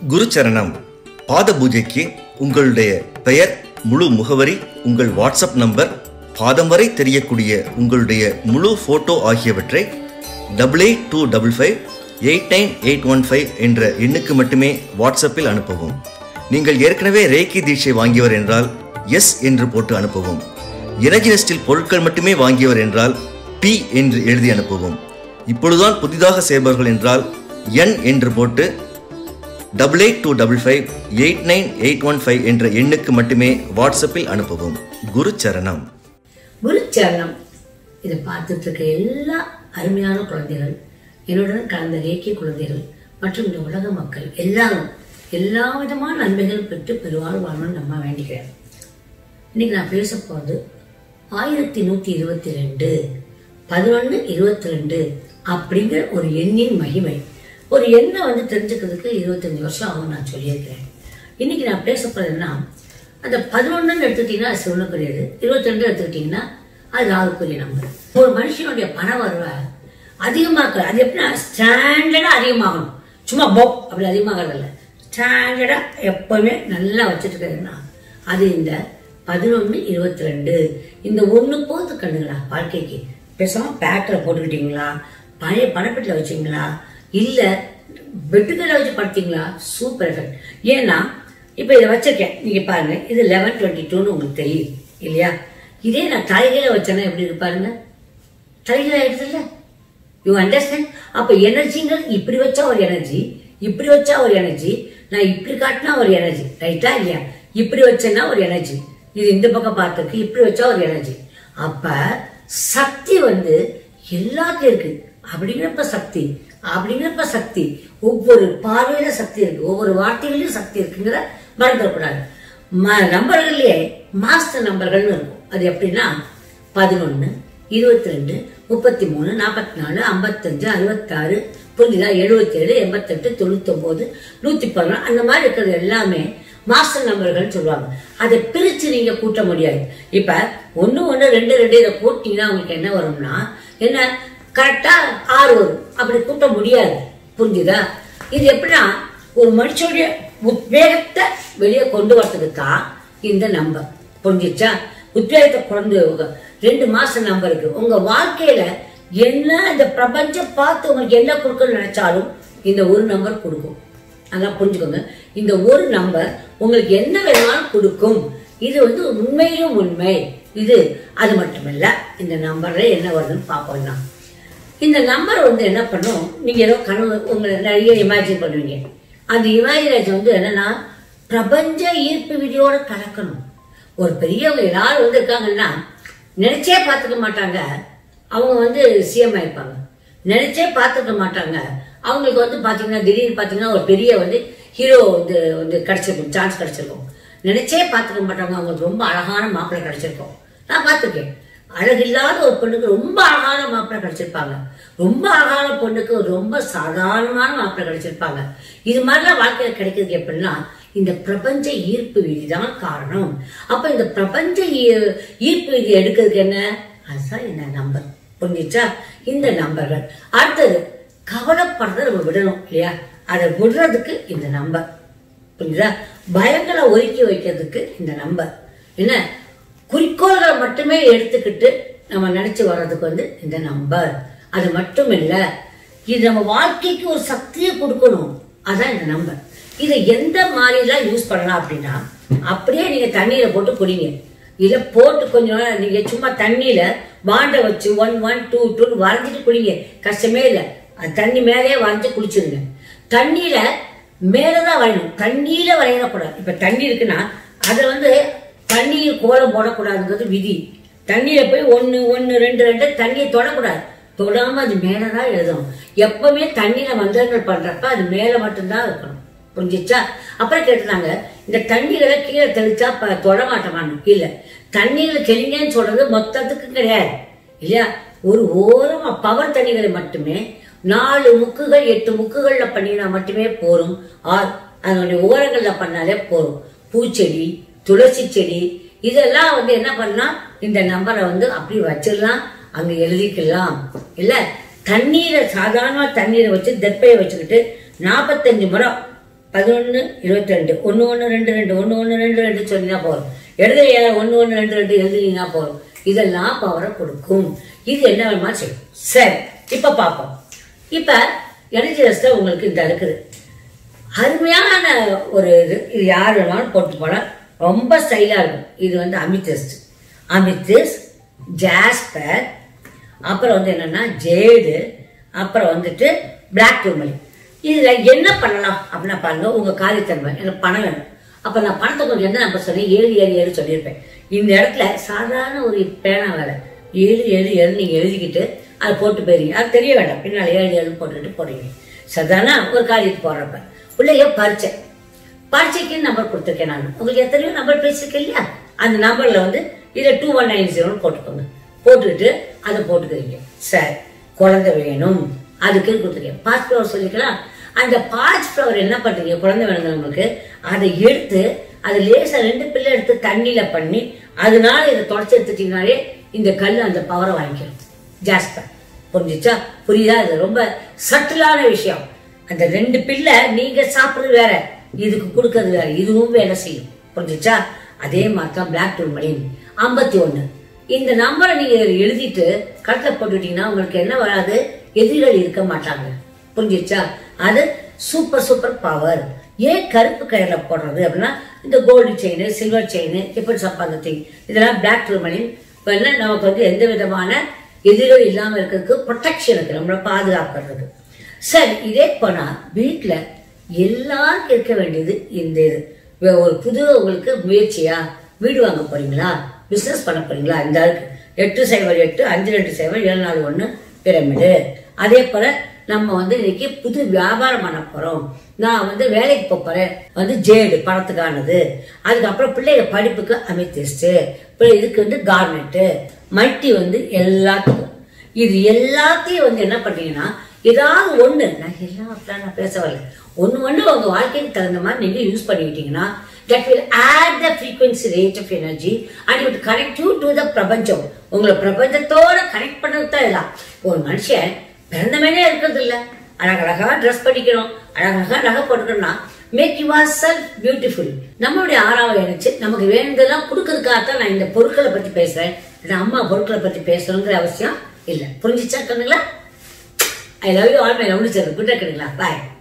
குருச்சரணம் பாத பூஜைக்கு உங்களுடைய பெயர் முழு முகவரி உங்கள் வாட்ஸ்அப் நம்பர் பாதம் வரை தெரியக்கூடிய உங்களுடைய முழு போட்டோ ஆகியவற்றை double eight two double five eight nine eight one five என்ற எண்ணுக்கு மட்டுமே வாட்ஸ்அப்பில் அனுப்பவும் நீங்கள் ஏற்கனவே ரேக்கி தீட்சை வாங்கியவர் என்றால் எஸ் என்று போட்டு அனுப்பவும் எனர்ஜி நெஸ்டில் பொருட்கள் மட்டுமே வாங்கியவர் என்றால் பி என்று எழுதி அனுப்பவும் இப்பொழுதுதான் புதிதாக சேர்பவர்கள் என்றால் என் என்று போட்டு double eight two double five eight nine eight one five என்ற எண்ணுக்கு மட்டுமே வாட்ஸ்அப்பில் அனுப்பவும் குரு சரணம் குருச்சரணம் இதை பார்த்துட்டு இருக்க எல்லா அருமையான குழந்தைகள் என்னுடன் கலந்த ரேக்கிய குழந்தைகள் மற்றும் இந்த உலக மக்கள் எல்லாரும் எல்லா விதமான நன்மைகள் பெற்று பெருவாழ் வாழணும்னு நம்ம வேண்டிக்கிறேன் இன்னைக்கு நான் பேச போறது ஆயிரத்தி நூத்தி இருபத்தி ரெண்டு பதினொன்னு இருபத்தி ரெண்டு அப்படிங்கிற ஒரு எண்ணின் மகிமை ஒரு எண்ணை வந்து தெரிஞ்சுக்கிறதுக்கு இருபத்தஞ்சு வருஷம் ஆகும் நான் சொல்லியிருக்கிறேன் இன்னைக்கு நான் பேச போறதுன்னா அந்த பதினொன்னுன்னு எடுத்துக்கிட்டீங்கன்னா அது சிவனுக்குரியது இருபத்தி ரெண்டு எடுத்துக்கிட்டீங்கன்னா அது ராகுக்குரிய நம்பர் ஒரு மனுஷனுடைய பண வரவை அதிகமாக்க அது எப்படின்னா ஸ்டாண்டர்டா அதிகமாகணும் சும்மா போ அப்படி அதிகமாகிறது இல்லை ஸ்டாண்டர்டா எப்பவுமே நல்லா வச்சுட்டு இருக்கிறதுன்னா அது இந்த பதினொன்னு இருபத்தி ரெண்டு இந்த ஒண்ணு போது கண்ணுங்களா வாழ்க்கைக்கு பேசாம பேக்கரை போட்டுக்கிட்டீங்களா பழைய பணப்பெட்டில வச்சீங்களா இல்ல பெட்டுக்கடை வச்சு படுத்தீங்களா சூப்பர் எஃபெக்ட் ஏன்னா இப்ப இதை வச்சிருக்கேன் நீங்க பாருங்க இது லெவன் டுவெண்ட்டி டூன்னு உங்களுக்கு தெரியும் இல்லையா இதே நான் தலைகையில வச்சேன்னா எப்படி இருப்பாருங்க தலைகையில ஆயிடுதுல்ல யூ அண்டர்ஸ்டாண்ட் அப்ப எனர்ஜிங்கிறது இப்படி வச்சா ஒரு எனர்ஜி இப்படி வச்சா ஒரு எனர்ஜி நான் இப்படி காட்டினா ஒரு எனர்ஜி ரைட்டா இல்லையா இப்படி வச்சேன்னா ஒரு எனர்ஜி இது இந்த பக்கம் பார்த்துருக்கு இப்படி வச்சா ஒரு எனர்ஜி அப்ப சக்தி வந்து எல்லாத்தையும் இருக்கு அப்படிங்கிறப்ப சக்தி அப்படிங்கிறப்ப சக்தி ஒவ்வொரு பார்வையில சக்தி இருக்கு ஒவ்வொரு வார்த்தைகளிலும் சக்தி இருக்குங்கிற மறந்துடக்கூடாது ம- நம்பர்கள்லயே மாஸ்டர் நம்பர்கள்னு இருக்கும் அது எப்படின்னா பதினொன்னு இருபத்தி ரெண்டு முப்பத்தி மூணு நாற்பத்தி நாலு ஐம்பத்தஞ்சு அறுபத்தாறு புரிஞ்சுதா எழுபத்தி ஏழு எண்பத்தெட்டு தொண்ணூத்தி ஒன்பது நூத்தி பதினொன்று அந்த மாதிரி இருக்கிறது எல்லாமே மாஸ்டர் நம்பர்கள் சொல்லுவாங்க அதை பிரிச்சு நீங்க கூட்ட முடியாது இப்ப ஒண்ணு ஒண்ணு ரெண்டு ரெண்டு இதை கூட்டிங்கன்னா உங்களுக்கு என்ன வரும்னா என்ன கரெக்டா ஆறு வரும் அப்படி கூட்ட முடியாது புரிஞ்சுதா இது எப்படின்னா ஒரு மனுஷனுடைய உத்வேகத்தை வெளியே கொண்டு வரதுக்கு தான் இந்த நம்பர் புரிஞ்சுச்சா உத்வேகத்தை கொண்டு வ- ரெண்டு மாசம் நம்பர் இருக்கு உங்க வாழ்க்கையில என்ன இந்த பிரபஞ்சம் பார்த்து உங்களுக்கு என்ன கொடுக்கணும்னு நினைச்சாலும் இந்த ஒரு நம்பர் கொடுக்கும் நல்லா புரிஞ்சுக்கோங்க இந்த ஒரு நம்பர் உங்களுக்கு என்ன வேணாலும் கொடுக்கும் இது வந்து உண்மையிலும் உண்மை இது அது மட்டுமில்ல இந்த நம்பர்ல என்ன வருதுன்னு பார்ப்போம்னா இந்த நம்பர் வந்து என்ன பண்ணும் நீங்க ஏதோ கனவு உங்களை நிறைய இமேஜின் பண்ணுவீங்க அந்த இமேஜினேஷன் வந்து என்னன்னா பிரபஞ்ச ஈர்ப்பு விதியோட கலக்கணும் ஒரு பெரியவங்க எல்லாரும் வந்து இருக்காங்கன்னா நினைச்சே பார்த்துக்க மாட்டாங்க அவங்க வந்து சிஎம் ஆயிருப்பாங்க நினைச்சே பார்த்துக்க மாட்டாங்க அவங்களுக்கு வந்து பாத்தீங்கன்னா திடீர்னு பாத்தீங்கன்னா ஒரு பெரிய வந்து ஹீரோ வந்து வந்து கிடைச்சிருக்கும் சான்ஸ் கிடைச்சிருக்கும் நினைச்சே பார்த்துக்க மாட்டாங்க அவங்களுக்கு ரொம்ப அழகான மாப்பிள்ளை கிடைச்சிருக்கும் நான் பார்த்துருக்கேன் அழகில்லாத ஒரு பொண்ணுக்கு ரொம்ப அழகான மாப்பிள்ளை கிடைச்சிருப்பாங்க ரொம்ப அழகான பொண்ணுக்கு ஒரு ரொம்ப சாதாரணமான மாப்பிள்ளை கிடைச்சிருப்பாங்க இது மாதிரிலாம் வாழ்க்கையில கிடைக்கிறது எப்படின்னா இந்த பிரபஞ்ச ஈர்ப்பு விதி தான் காரணம் அப்ப இந்த பிரபஞ்ச ஈ- ஈர்ப்பு விதி எடுக்கிறதுக்கு என்ன அதுதான் இந்த நம்பர் புரிஞ்சுச்சா இந்த நம்பர்கள் அடுத்தது கவலைப்படுறத நம்ம விடணும் இல்லையா அதை விடுறதுக்கு இந்த நம்பர் புரியுதா பயங்களை ஒதுக்கி வைக்கிறதுக்கு இந்த நம்பர் என்ன குறிக்கோள்களை மட்டுமே எடுத்துக்கிட்டு நம்ம நினைச்சு வர்றதுக்கு வந்து இந்த நம்பர் அது மட்டும் இல்ல இது நம்ம வாழ்க்கைக்கு ஒரு சக்தியை கொடுக்கணும் அதான் இந்த நம்பர் இதை எந்த மாதிரிலாம் யூஸ் பண்ணலாம் அப்படின்னா அப்படியே நீங்க தண்ணியில போட்டு குடிங்க இல்ல போட்டு கொஞ்சம் நேரம் நீங்க சும்மா தண்ணியில வாண்ட வச்சு ஒன் ஒன் டூ டூன்னு வரைஞ்சிட்டு குடிங்க கஷ்டமே இல்ல அது தண்ணி மேலேயே வரைஞ்சு குடிச்சிருங்க தண்ணியில மேலதான் வரையணும் தண்ணியில வரையக்கூடாது இப்ப தண்ணி இருக்குன்னா அதை வந்து தண்ணியில் கோலம் போடக்கூடாதுங்கிறது விதி தண்ணியில போய் ஒன்னு ஒன்னு ரெண்டு ரெண்டு தண்ணியை தொடக்கூடாது தொடாம அது மேலதான் எழுதணும் எப்பவுமே தண்ணியில மந்திரங்கள் பண்றப்ப அது மேல மட்டும்தான் இருக்கணும் புரிஞ்சிச்சா அப்புறம் கேட்டுனாங்க இந்த தண்ணிகளை கீழே தெளிச்சா ப- தொட மாட்டோமான்னு இல்ல தண்ணீர்ல தெளிங்கன்னு சொல்றது மொத்தத்துக்கு கிடையாது இல்லையா ஒரு ஓரமா பவர் தண்ணிகளை மட்டுமே நாலு முக்குகள் எட்டு முக்குகள்ல பண்ணினா மட்டுமே போரும் ஆர் அதனுடைய ஓரங்கள்ல பண்ணாலே போரும் பூச்செடி துளசி செடி இதெல்லாம் வந்து என்ன பண்ணா இந்த நம்பரை வந்து அப்படி வச்சிடலாம் அங்க எழுதிக்கலாம் இல்ல தண்ணீரை சாதாரண தண்ணீரை வச்சு தெப்பையை வச்சுக்கிட்டு நாற்பத்தஞ்சு முறை பதினொன்று இருபத்தி ரெண்டு ஒன்று ஒன்று ரெண்டு ரெண்டு ஒன்று ஒன்று ரெண்டு ரெண்டு சொன்னீங்கன்னா போதும் எழுதுறையால ஒன்று ஒன்று ரெண்டு ரெண்டு எழுதுனீங்கன்னா போதும் இதெல்லாம் பவரை கொடுக்கும் இது என்ன வேணுமா செய்யும் சரி இப்போ பார்ப்போம் இப்போ எனர்ஜி ரெஸ்ட்டில் உங்களுக்கு இந்த இருக்குது அருமையான ஒரு இது இது யார் வேணாலும் போட்டு போனால் ரொம்ப ஸ்டைலாக இருக்கும் இது வந்து அமித்திஸ்ட் அமித்திஸ் ஜாஸ்பர் அப்புறம் வந்து என்னன்னா ஜேடு அப்புறம் வந்துட்டு பிளாக் டூர்மலி இதில் என்ன பண்ணலாம் அப்படின்னா பாருங்க உங்கள் காரியத்தன்மை எனக்கு பணம் வேணும் அப்போ நான் பணத்தை கொஞ்சம் என்ன நம்ப சொன்னேன் ஏழு ஏழு ஏழு சொல்லியிருப்பேன் இந்த இடத்துல சாதாரண ஒரு பேனா வேலை ஏழு ஏழு ஏழு நீங்கள் எழுதிக்கிட்டு அதை போட்டு போயிருங்க அது தெரிய வேண்டாம் பின்னால் ஏழு ஏழு போட்டுக்கிட்டு போடுறீங்க சரிதானா ஒரு காரியத்துக்கு போடுறப்ப பிள்ளைய பரிச்சை பரீட்சைக்கு நம்பர் கொடுத்துருக்கேன் நான் உங்களுக்கு எத்தனையோ நம்பர் பேசியிருக்கேன் இல்லையா அந்த நம்பர்ல வந்து இதை டூ ஒன் நைன் ஜீரோன்னு போட்டுக்கோங்க போட்டுக்கிட்டு அதை போட்டுக்கிறீங்க சரி குழந்தை வேணும் அதுக்கு கொடுத்துருக்கேன் பாஸ் ஃப்ளவர் சொல்லிக்கலாம் அந்த பாஸ் ஃப்ளவர் என்ன பண்றீங்க குழந்தை வேணுங்கிறவங்களுக்கு அதை எடுத்து அதை லேசா ரெண்டு பிள்ளை எடுத்து தண்ணியில பண்ணி அதனால இதை தொடச்சி எடுத்துட்டீங்கனாலே இந்த கல் அந்த பவரை வாங்கிக்கணும் ஜாஸ்பர் புரிஞ்சுச்சா புரியுதா இது ரொம்ப சட்டிலான விஷயம் அந்த ரெண்டு பிள்ளை நீங்க சாப்பிடுறது வேற இதுக்கு கொடுக்கறது வேற இதுவும் வேலை செய்யும் புரிஞ்சுச்சா அதே மாதிரி தான் பிளாக் டூர்மலின் ஐம்பத்தி ஒண்ணு இந்த நம்பரை நீங்க எழுதிட்டு கட்டில போட்டுட்டீங்கன்னா உங்களுக்கு என்ன வராது எதிரிகள் இருக்க மாட்டாங்க புரிஞ்சுச்சா அது சூப்பர் சூப்பர் பவர் ஏன் கருப்பு கயிறுல போடுறது அப்படின்னா இந்த கோல்டு செயின் சில்வர் செயின் இப்படி சப்பாத்தி இதெல்லாம் பிளாக் டூர்மலின் நமக்கு வந்து எந்த விதமான எதிரிகள் இல்லாம இருக்கிறதுக்கு ப்ரொடெக்ஷனுக்கு நம்மளை பாதுகாக்கிறதுக்கு சரி இதே போனா வீட்டுல எல்லாருக்கும் இருக்க வேண்டியது இந்த இது வே- ஒரு புது உங்களுக்கு முயற்சியா வீடு வாங்க போறீங்களா பிசினஸ் பண்ண போறீங்களா இந்த ஆளுக்கு எட்டு சைபர் எட்டு அஞ்சு ரெண்டு சைபர் ஏழு நாலு ஒண்ணு பிரமிடு அதே போல நம்ம வந்து இன்னைக்கு புது வியாபாரம் பண்ண போறோம் நான் வந்து வேலைக்கு போப் போறேன் வந்து ஜேடு பணத்துக்கானது அதுக்கப்புறம் பிள்ளைங்க படிப்புக்கு அமித்திஸ்ட் இதுக்கு வந்து கார்மெண்ட் மல்டி வந்து எல்லாத்துக்கும் இது எல்லாத்தையும் வந்து என்ன பண்றீங்கன்னா ஏதாவது ஒண்ணு நான் எல்லாம் அப்படிலாம் நான் பேச வரல ஒண்ணு ஒண்ணு உங்க வாழ்க்கைக்கு தகுந்த மாதிரி நீங்க யூஸ் பண்ணிக்கிட்டீங்கன்னா that will add the frequency rate of energy and it connect you to the பிரபஞ்சம் உங்களை பிரபஞ்சத்தோட கனெக்ட் பண்ணது தான் இதெல்லாம் ஒரு மனுஷன் பிறந்த மேலே இருக்கிறது இல்ல அழகழகா ட்ரெஸ் பண்ணிக்கணும் அழகழகா நகை போட்டுக்கணும்னா make your self beautiful நம்மளுடைய ஆறாவது நினைச்சு நமக்கு வேணுங்கிறதெல்லாம் கொடுக்கறதுக்காகத்தான் நான் இந்த பொருட்களை பத்தி பேசுறேன் இந்த அம்மா பொருட்களை பத்தி பேசணுங்கிற அவசியம் இல்ல புரிஞ்சுச்சா கண்ணுங்களா I love you all my love good இருக்குங்களா பாய்